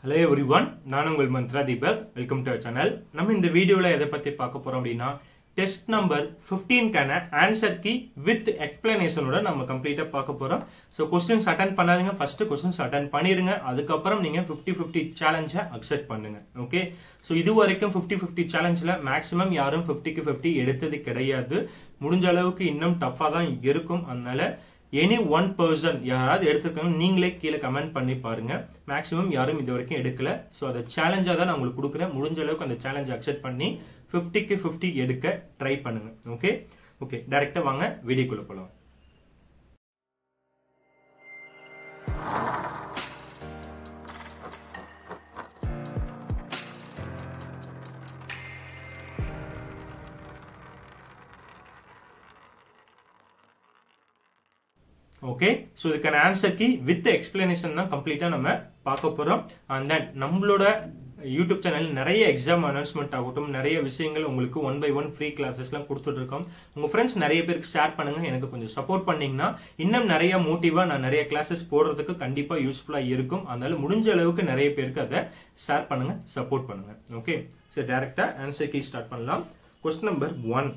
hello every everyone நான் உங்கள் Mantra Deepak welcome to channel நம்ம இந்த வீடியோவில் எதை பற்றி பார்க்க போகிறோம் அப்படின்னா டெஸ்ட் நம்பர் ஃபிஃப்டீன்கான ஆன்சர் கீ வித் எக்ஸ்பிளனேஷனோட நம்ம கம்ப்ளீட்டாக பார்க்க போகிறோம் ஸோ கொஸ்டின்ஸ் அட்டன் பண்ணாதுங்க ஃபர்ஸ்ட் கொஸ்டின்ஸ் அட்டன் பண்ணிடுங்க அதுக்கப்புறம் நீங்கள் ஃபிஃப்டி ஃபிஃப்டி சேலஞ்சை அக்செப்ட் பண்ணுங்க ஓகே ஸோ இது வரைக்கும் ஃபிஃப்டி ஃபிஃப்டி சேலஞ்சில் மேக்ஸிமம் யாரும் ஃபிஃப்டிக்கு ஃபிஃப்டி எடுத்தது கிடையாது முடிஞ்ச அளவுக்கு இன்னும் டஃப்பாக தான் இருக்கும் அதனால எனி ஒன் பர்சன் யாராவது எடுத்திருக்காங்க நீங்களே கீழே கமெண்ட் பண்ணி பாருங்க மேக்ஸிமம் யாரும் இது வரைக்கும் எடுக்கல ஸோ அதை சேலஞ்சாக தான் நான் உங்களுக்கு கொடுக்குறேன் முடிஞ்ச அளவுக்கு அந்த சேலஞ்ச் அக்செப்ட் பண்ணி ஃபிஃப்டிக்கு ஃபிஃப்டி எடுக்க ட்ரை பண்ணுங்க ஓகே ஓகே டைரக்டா வாங்க வீடியோக்குள்ள போகலாம் ஓகே ஸோ இதுக்கான ஆன்சர் கி வித் எக்ஸ்பிளனேஷன் தான் கம்ப்ளீட்டாக நம்ம பார்க்க போகிறோம் அண்ட் தென் நம்மளோட யூடியூப் சேனல் நிறைய எக்ஸாம் அனௌன்ஸ்மெண்ட் ஆகட்டும் நிறைய விஷயங்கள் உங்களுக்கு ஒன் பை ஒன் ஃப்ரீ கிளாஸஸ்லாம் கொடுத்துட்டு இருக்கோம் உங்கள் ஃப்ரெண்ட்ஸ் நிறைய பேருக்கு ஷேர் பண்ணுங்க எனக்கு கொஞ்சம் சப்போர்ட் பண்ணீங்கன்னா இன்னும் நிறைய மோட்டிவாக நான் நிறைய கிளாஸஸ் போடுறதுக்கு கண்டிப்பாக யூஸ்ஃபுல்லாக இருக்கும் அதனால முடிஞ்ச அளவுக்கு நிறைய பேருக்கு அதை ஷேர் பண்ணுங்க சப்போர்ட் பண்ணுங்க ஓகே சரி டேரெக்டாக ஆன்சர் கீ ஸ்டார்ட் பண்ணலாம் கொஸ்டின் நம்பர் ஒன்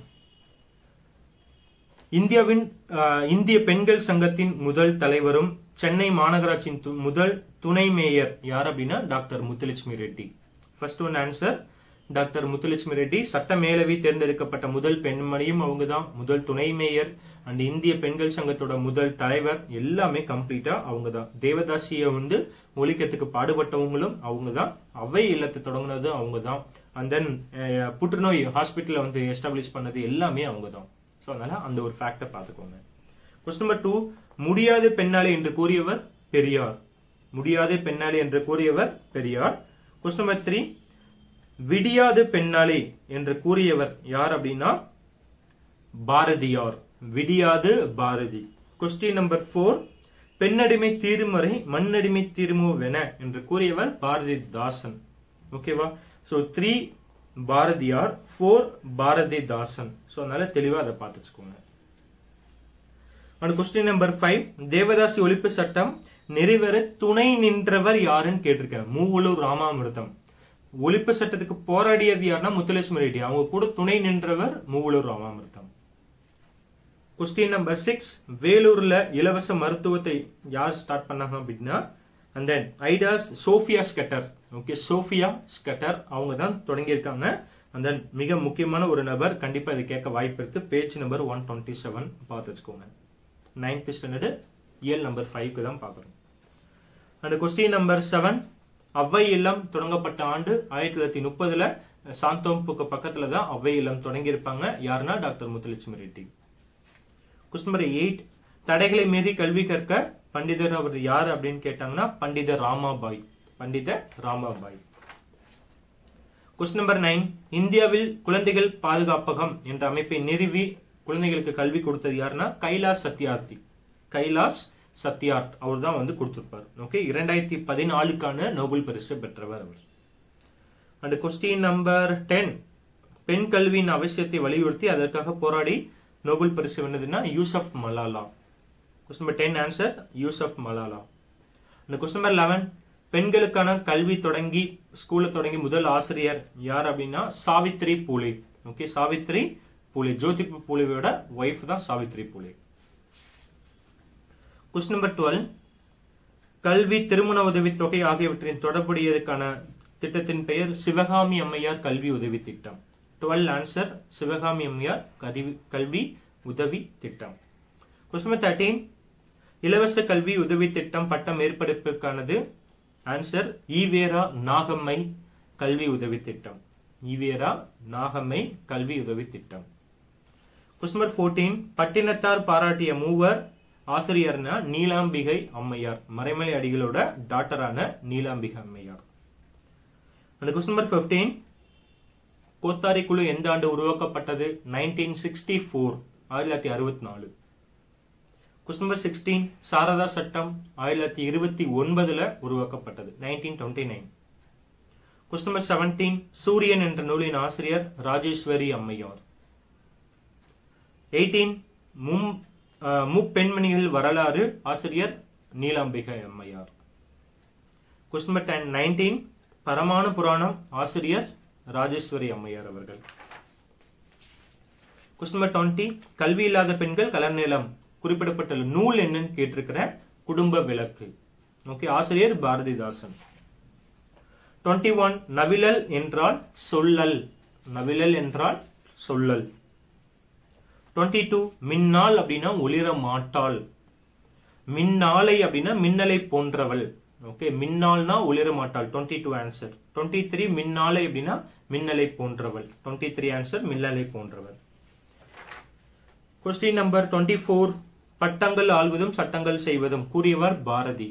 இந்தியாவின் இந்திய பெண்கள் சங்கத்தின் முதல் தலைவரும் சென்னை மாநகராட்சியின் முதல் துணை மேயர் யார் அப்படின்னா doctor Muthulakshmi Reddy first one answer doctor Muthulakshmi Reddy சட்ட மேலவி தேர்ந்தெடுக்கப்பட்ட முதல் பெண்மணியும் அவங்க தான் முதல் துணை மேயர் அண்ட் இந்திய பெண்கள் சங்கத்தோட முதல் தலைவர் எல்லாமே கம்ப்ளீட்டா அவங்க தான் தேவதாசியை வந்து ஒழிக்கிறதுக்கு பாடுபட்டவங்களும் அவங்க தான் அவை இல்லத்தை தொடங்கினதும் அவங்க தான் அண்ட் தென் புற்றுநோய் ஹாஸ்பிட்டலை வந்து எஸ்டாப்ளிஷ் பண்ணது எல்லாமே அவங்க தான் ஸோ அதனால அந்த ஒரு ஃபேக்டை பார்த்துக்கோங்க கொஸ்டின் நம்பர் டூ முடியாது பெண்ணாளி என்று கூறியவர் பெரியார் முடியாது பெண்ணாளி என்று கூறியவர் பெரியார் கொஸ்டின் நம்பர் த்ரீ விடியாது பெண்ணாளி என்று கூறியவர் யார் அப்படின்னா பாரதியார் விடியாது பாரதி கொஸ்டின் நம்பர் ஃபோர் பெண்ணடிமை தீர்மறை மண்ணடிமை தீர்முவென என்று கூறியவர் பாரதிதாசன் ஓகேவா so three Bharathiyar four Bharathidasan so அதனால தெளிவாக அதை பார்த்து வச்சுக்கோங்க அடுத்த கொஸ்டின் நம்பர் ஃபைவ் தேவதாசி ஒழிப்பு சட்டம் நிறைவேற துணை நின்றவர் யாருன்னு கேட்டிருக்கேன் மூவலூர் ராமாமிர்தம் ஒழிப்பு சட்டத்துக்கு போராடியது யாருன்னா முத்துலட்சுமி ரெட்டி அவங்க கூட துணை நின்றவர் Moovalur Ramamirtham question number six வேலூர்ல இலவச மருத்துவத்தை யார் ஸ்டார்ட் பண்ணாங்க அப்படின்னா and then Ida's Sophia Scudder okay Sophia Scudder அவங்க தான் தொடங்கியிருக்காங்க அண்ட் தென் மிக முக்கியமான ஒரு நபர் கண்டிப்பா இது கேட்க வாய்ப்பு இருக்கு page number one twenty seven பார்த்து வச்சுக்கோங்க நைன்த் ஸ்டாண்டர்டு இயல் நம்பர் ஃபைவ்க்கு தான் பார்க்குறோம் and question number seven Avvai இல்லம் தொடங்கப்பட்ட ஆண்டு ஆயிரத்தி தொள்ளாயிரத்தி முப்பதுல சாந்தோம்புக்கு பக்கத்துல தான் அவ்வை இல்லம் தொடங்கியிருப்பாங்க யாருன்னா doctor Muthulakshmi Reddy question number eight தடைகளை மீறி கல்வி கற்க பண்டிதர் அவர் யார் அப்படின்னு கேட்டாங்கன்னா Pandita Ramabai Pandita Ramabai question number nine இந்தியாவில் குழந்தைகள் பாதுகாப்பகம் என்ற அமைப்பை நிறுவி குழந்தைகளுக்கு கல்வி கொடுத்தது யாருன்னா கைலாஸ் சத்யார்த்தி கைலாஸ் சத்யார்த் அவர் தான் வந்து கொடுத்திருப்பார் ஓகே இரண்டாயிரத்தி பதினாலுக்கான நோபல் பரிசு பெற்றவர் அவர் அண்ட் கொஸ்டின் நம்பர் டென் பெண் கல்வியின் அவசியத்தை வலியுறுத்தி அதற்காக போராடி நோபல் பரிசு வென்னதுன்னா Yousaf Malala question number ten answer Yousaf Malala அந்த கொஸ்டின் நம்பர் லெவன் பெண்களுக்கான கல்வி தொடங்கி ஸ்கூல்ல தொடங்கி முதல் ஆசிரியர் யார் அப்படின்னா சாவித்ரி பூலே ஓகே சாவித்ரி பூலே ஜோதிபு பூலேவோட ஒய்ஃப் தான் Savitri Phule question number twelve கல்வி திருமண உதவி தொகை ஆகியவற்றின் தொடர்புடையதுக்கான திட்டத்தின் பெயர் சிவகாமி அம்மையார் கல்வி உதவி திட்டம் டுவெல் ஆன்சர் சிவகாமி அம்மையார் கல்வி உதவி திட்டம் கொஸ்டின் நம்பர் தேர்ட்டீன் இலவச கல்வி உதவி திட்டம் பட்ட மேற்படிப்புக்கானது ஆன்சர் ஈவேரா நாகம்மை கல்வி உதவி திட்டம் ஈவேரா நாகம்மை கல்வி உதவி திட்டம் கொஸ்டின் நம்பர் ஃபோர்டீன் பட்டினத்தார் பாராட்டிய மூவர் ஆசிரியர்னா நீலாம்பிகை அம்மையார் மறைமலை அடிகளோட டாக்டரான நீலாம்பிகை அம்மையார் அந்த கொஸ்டின் நம்பர் பிப்டீன் கோத்தாரி குழு எந்த ஆண்டு உருவாக்கப்பட்டது நைன்டீன் சிக்ஸ்டி ஃபோர் ஆயிரத்தி தொள்ளாயிரத்தி அறுபத்தி நாலு கொஸ்டின் நம்பர் சிக்ஸ்டீன் சாரதா சட்டம் ஆயிரத்தி தொள்ளாயிரத்தி இருபத்தி ஒன்பதுல உருவாக்கப்பட்டது nineteen twenty nine question number seventeen சூரியன் என்ற நூலின் ஆசிரியர் ராஜேஸ்வரி அம்மையார் எயிட்டீன் மும் முப்பெண்மணிகள் வரலாறு ஆசிரியர் நீலாம்பிகை அம்மையார் கொஸ்டின் நம்பர் டென் நைன்டீன் பரமான புராணம் ஆசிரியர் ராஜேஸ்வரி அம்மையார் அவர்கள் கொஸ்டின் நம்பர் டுவெண்ட்டி கல்வி இல்லாத பெண்கள் கலர் நிலம் குறிப்பிடப்பட்டுள்ள நூல் என்னன்னு கேட்டிருக்கிற குடும்ப விளக்கு ஓகே ஆசிரியர் பாரதிதாசன் டுவெண்ட்டி ஒன் நவிழல் என்றால் சொல்லல் நவிழல் என்றால் சொல்லல் டுவெண்ட்டி டூ மின்னாள் அப்படின்னா ஒளிர மாட்டாள் மின்னாலை அப்படின்னா மின்னலை போன்றவள் ஓகே மின்னால்னா ஒளிர மாட்டாள் twenty two answer twenty three மின்னாலை அப்படின்னா மின்னலை போன்றவள் டுவெண்ட்டி த்ரீ ஆன்சர் மின்னலை போன்றவள் கொஸ்டின் நம்பர் டுவெண்ட்டி ஃபோர் பட்டங்கள் ஆள்வதும் சட்டங்கள் செய்வதும் கூறியவர் பாரதி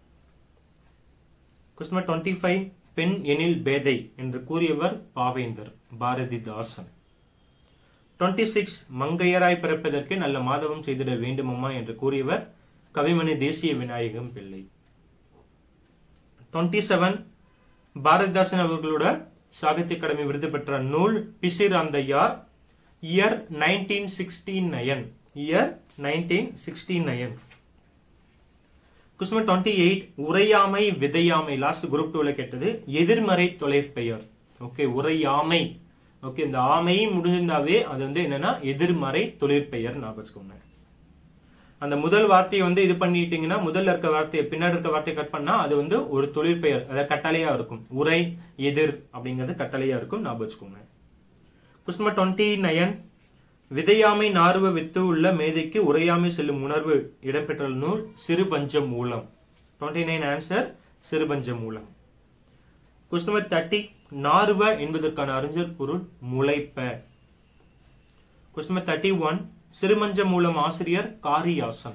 கொஸ்டின் டுவெண்ட்டி ஃபைவ் பெண் எனில் பேதை என்று கூறியவர் பாவேந்தர் பாரதிதாசன் டுவெண்ட்டி சிக்ஸ் மங்கையராய் பிறப்பதற்கு நல்ல மாதவம் செய்திட வேண்டுமம்மா என்று கூறியவர் கவிமணி தேசிய விநாயகம் பிள்ளை டுவெண்ட்டி செவன் பாரதிதாசன் அவர்களோட சாகித்ய அகாடமி விருது பெற்ற நூல் பிசிர் அந்த யார் year nineteen sixty nine year nineteen sixty nine question twenty eight உரையாமை விதையாமை லாஸ்ட் குரூப் டூல கேட்டது எதிர்மறை தொலைற்பெயர் ஓகே உரையாமை ஓகே இந்த ஆமை முடிஞ்சிருந்தாவே அது வந்து என்னன்னா எதிர்மறை தொழிற்பெயர் ஞாபகம் வச்சுக்கோங்க அந்த முதல் வார்த்தையை வந்து இது பண்ணிட்டீங்கன்னா முதல்ல இருக்க வார்த்தையை பின்னாடி இருக்க வார்த்தையை கட் பண்ணா அது வந்து ஒரு தொழிற்பெயர் அதாவது கட்டளையா இருக்கும் உரை எதிர் அப்படிங்கிறது கட்டளையா இருக்கும் ஞாபகம் வச்சுக்கோங்க கொஸ்டின் டுவெண்ட்டி நயன் விதையாமை நார்வ வித்து உள்ள மேதைக்கு உரையாமை செல்லும் உணர்வு இடம்பெற்ற நூல் சிறுபஞ்ச மூலம் டுவெண்ட்டி நைன் ஆன்சர் சிறுபஞ்ச மூலம் கொஸ்டின் நம்பர் தேர்ட்டி நார்வ என்பதற்கான அறிஞர் பொருள் முளைப்ப கொஸ்டின் நம்பர் தேர்ட்டி ஒன் சிறுமஞ்ச மூலம் ஆசிரியர் Kariyasan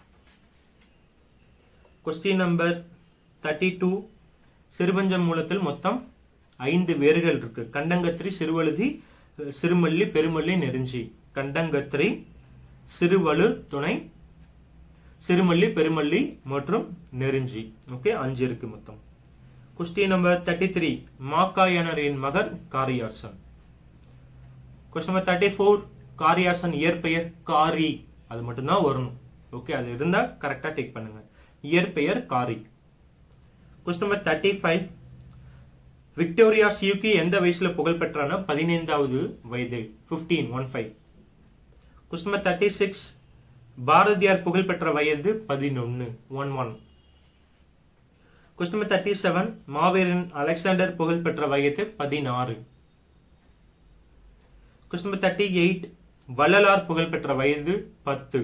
question number thirty two சிறுபஞ்ச மூலத்தில் மொத்தம் ஐந்து வேர்கள் இருக்கு கண்டங்கத்திரி சிறுவழுதி சிறுமல்லி பெருமல்லி நெருஞ்சி கண்டங்கத்திரி சிறுவலு துணை சிறுமல்லி பெருமல்லி மற்றும் நெருஞ்சி ஓகே அஞ்சு இருக்கு மொத்தம் கொஸ்டின் நம்பர் தேர்ட்டி த்ரீ மாக்காயனரின் மகர் Kariyasan question number thirty four Kariyasan இயற்பெயர் காரி அது மட்டும்தான் வரணும் ஓகே அது இருந்தா கரெக்டா டிக் பண்ணுங்க இயற்பெயர் Kari question number thirty five Victoria சியூக்கி எந்த வயசுல புகழ் பெற்றான பதினைந்தாவது வயதில் fifteen one five question number thirty six Bharathiyar புகழ் பெற்ற வயது பதினொன்னு one one question number thirty seven மாவீரன் அலெக்சாண்டர் புகழ் பெற்ற வயது பதினாறு question number thirty eight Vallalar புகழ் பெற்ற வயது பத்து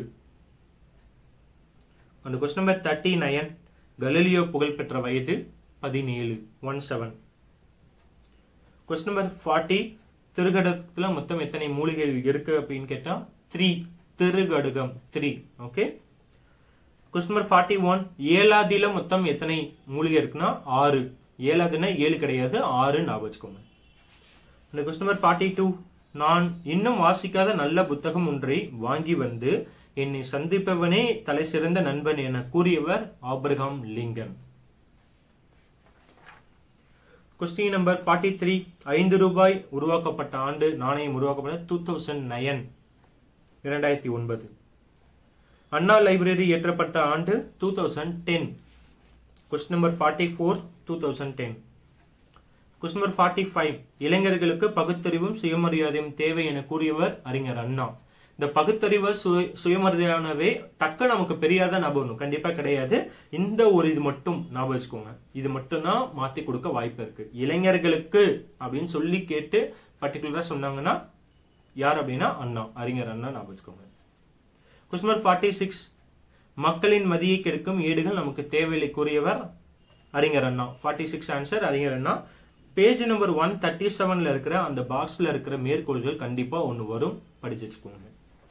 அந்த question number thirty nine Galileo புகழ் பெற்ற வயது பதினேழு one seven question number forty திருகடகத்துல மொத்தம் எத்தனை மூலிகைகள் இருக்கு அப்படின்னு கேட்டா த்ரீ திருகடுகம் three okay question number forty one ஏழாதில மொத்தம் எத்தனை மூலிகை இருக்குன்னா ஆறு ஏழாதுன்னா ஏழு கிடையாது ஆறு ஞாபகம் வச்சுக்கோங்க இந்த கொஸ்டின் நம்பர் ஃபார்ட்டி டூ நான் இன்னும் வாசிக்காத நல்ல புத்தகம் ஒன்றை வாங்கி வந்து என்னை சந்திப்பவனே தலை சிறந்த நண்பன் என கூறியவர் Abraham Lincoln question number forty three ஐந்து ரூபாய் உருவாக்கப்பட்ட ஆண்டு நாணயம் உருவாக்கப்பட்ட டூ தௌசண்ட் நயன் இரண்டாயிரத்தி ஒன்பது அண்ணா லைப்ரரி ஏற்றப்பட்ட ஆண்டு two thousand ten question number forty four two thousand ten question number forty five இளைஞர்களுக்கு பகுத்தறிவும் சுயமரியாதையும் தேவை என கூறியவர் அறிஞர் அண்ணா இந்த பகுத்தறிவு சுய சுயமரியாதையானவே டக்க நமக்கு பெரியாத ஞாபகம் கண்டிப்பா கிடையாது இந்த ஒரு இது மட்டும் ஞாபகம் வச்சுக்கோங்க இது மட்டும் தான் மாத்தி கொடுக்க வாய்ப்பு இருக்கு இளைஞர்களுக்கு அப்படின்னு சொல்லி கேட்டு பர்டிகுலரா சொன்னாங்கன்னா யார் அப்படின்னா அண்ணா அறிஞர் அண்ணா ஞாபகம் வச்சுக்கோங்க கொஸ்டின் நம்பர் ஃபார்ட்டி சிக்ஸ் மக்களின் மதியை கெடுக்கும் ஏடுகள் நமக்கு தேவையில்லை கூறியவர் அறிஞர் அண்ணா ஃபார்ட்டி சிக்ஸ் ஆன்சர் அறிஞர் Anna page number one thirty செவன்ல இருக்கிற அந்த பாக்ஸ்ல இருக்கிற மேற்கோள்கள் கண்டிப்பா ஒன்று வரும் படிச்சு வச்சுக்கோங்க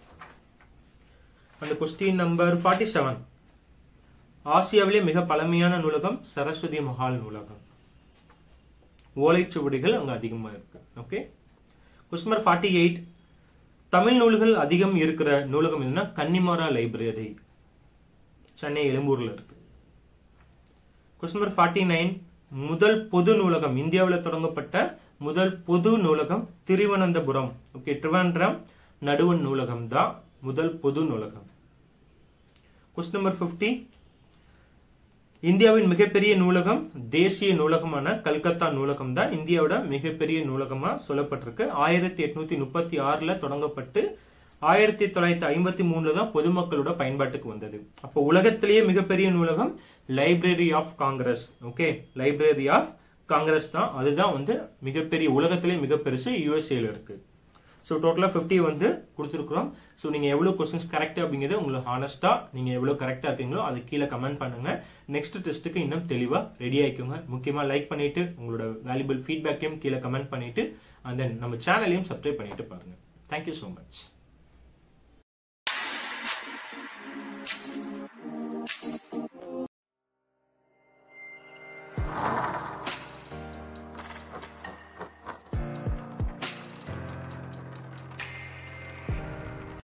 அந்த கொஸ்டின் நம்பர் ஃபார்ட்டி செவன் ஆசியாவிலே மிக பழமையான நூலகம் சரஸ்வதி மஹால் நூலகம் ஓலைச்சுவடிகள் அங்க அதிகமா இருக்கு okay question number forty eight Tamil நூல்கள் அதிகம் இருக்கிற நூலகம் எதுனா கன்னிமாரா லைப்ரரி சென்னை எழும்பூர்ல இருக்கு கொஸ்டின் நம்பர் ஃபார்ட்டி நைன் முதல் பொது நூலகம் இந்தியாவில் தொடங்கப்பட்ட முதல் பொது நூலகம் திருவனந்தபுரம் ஓகே திருவனந்தபுரம் நடுவன் நூலகம் தான் முதல் பொது நூலகம் கொஸ்டின் நம்பர் ஃபிஃப்டி இந்தியாவின் மிகப்பெரிய நூலகம் தேசிய நூலகமான கல்கத்தா நூலகம் தான் இந்தியாவோட மிகப்பெரிய நூலகமா சொல்லப்பட்டிருக்கு ஆயிரத்தி எட்நூத்தி முப்பத்தி ஆறுல தொடங்கப்பட்டு ஆயிரத்தி தொள்ளாயிரத்தி ஐம்பத்தி மூணுல தான் பொதுமக்களோட பயன்பாட்டுக்கு வந்தது அப்போ உலகத்திலேயே மிகப்பெரிய நூலகம் library of Congress okay library of Congress தான் அதுதான் வந்து மிகப்பெரிய உலகத்திலேயே மிக பெருசு யூஎஸ்ஏல இருக்கு ஸோ டோட்டலாக ஃபிஃப்டி வந்து கொடுத்துருக்குறோம் ஸோ நீங்கள் எவ்வளோ கொஸ்டின்ஸ் கரெக்ட் அப்படிங்கிறது உங்களுக்கு ஹானஸ்ட்டாக நீங்கள் எவ்வளோ கரெக்டாக இருக்கீங்களோ அது கீழே கமெண்ட் பண்ணுங்க நெக்ஸ்ட் டெஸ்ட்டுக்கு இன்னும் தெளிவாக ரெடி ஆயிக்கோங்க முக்கியமாக லைக் பண்ணிட்டு உங்களோட வேல்யூபிள் ஃபீட்பேக்கையும் கீழே கமெண்ட் பண்ணிட்டு அண்ட் தென் நம்ம சேனலையும் சப்ஸ்கிரைப் பண்ணிட்டு பாருங்க தேங்க்யூ ஸோ மச்